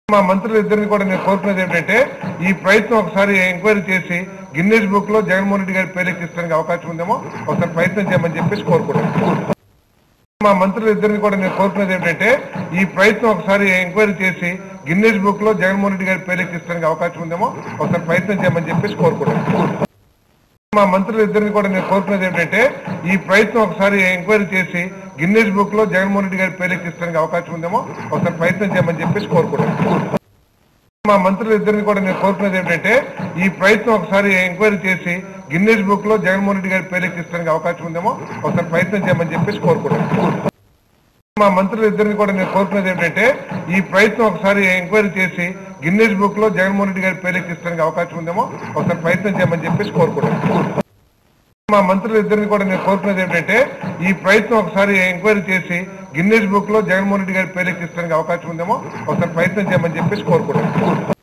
మా మంత్రులు ఇద్దరిని కూడా నేను కోరుకునేది ఏంటంటే ఈ ప్రయత్నం ఒకసారి ఎంక్వైరీ చేసి గిన్నెస్ బుక్ లో జగన్మోహన్ రెడ్డి గారి పేరు ఎక్కిస్తానికి అవకాశం ఉందేమో ఒకసారి ప్రయత్నం చేయమని చెప్పేసి కోరుకుంటున్నాను మా మంత్రులు ఇద్దరిని కూడా నేను కోరుకునేది ఏంటంటే ఈ ప్రయత్నం ఒకసారి ఎంక్వైరీ చేసి గిన్నెస్ బుక్ లో జగన్మోహన్ రెడ్డి గారి పేరు ఎక్కిస్తానికి అవకాశం ఉందేమో ఒకసారి ప్రయత్నం చేయమని చెప్పేసి కోరుకుంటున్నాను మా మంత్రులు ఇద్దరిని కూడా నేను కోరుకునేది ఏంటంటే ఈ ప్రయత్నం ఒకసారి ఎంక్వైరీ చేసి గిన్నెస్ బుక్ లో జగన్మోహన్ రెడ్డి గారి పేరు ఎక్కిస్తానికి అవకాశం ఉందేమో ఒకసారి ప్రయత్నం చేయమని చెప్పేసి కోరుకుంటున్నాను మా మంత్రులు ఇద్దరిని కూడా నేను కోరుకునేది ఏంటంటే ఈ ప్రయత్నం ఒకసారి ఎంక్వైరీ చేసి గిన్నెస్ బుక్ లో జగన్మోహన్ రెడ్డి గారి పేరు ఎక్కిస్తానికి అవకాశం ఉందేమో ఒకసారి ప్రయత్నం చేయమని చెప్పేసి కోరుకుంటున్నాను మా మంత్రులు ఇద్దరిని కూడా నేను కోరుకునేది ఏంటంటే ఈ ప్రయత్నం ఒకసారి ఎంక్వైరీ చేసి గిన్నెస్ బుక్ లో జగన్మోహన్ రెడ్డి గారి పేరు ఎక్కిస్తానికి అవకాశం ఉందేమో ఒకసారి ప్రయత్నం చేయమని చెప్పేసి కోరుకుంటున్నాను మా మంత్రులు ఇద్దరిని కూడా నేను కోరుకునేది ఏంటంటే ఈ ప్రయత్నం ఒకసారి ఎంక్వైరీ చేసి గిన్నెస్ బుక్ లో జగన్మోహన్ రెడ్డి గారి పేరు ఎక్కిస్తానికి అవకాశం ఉందేమో ఒకసారి ప్రయత్నం చేయమని చెప్పేసి కోరుకుంటున్నాను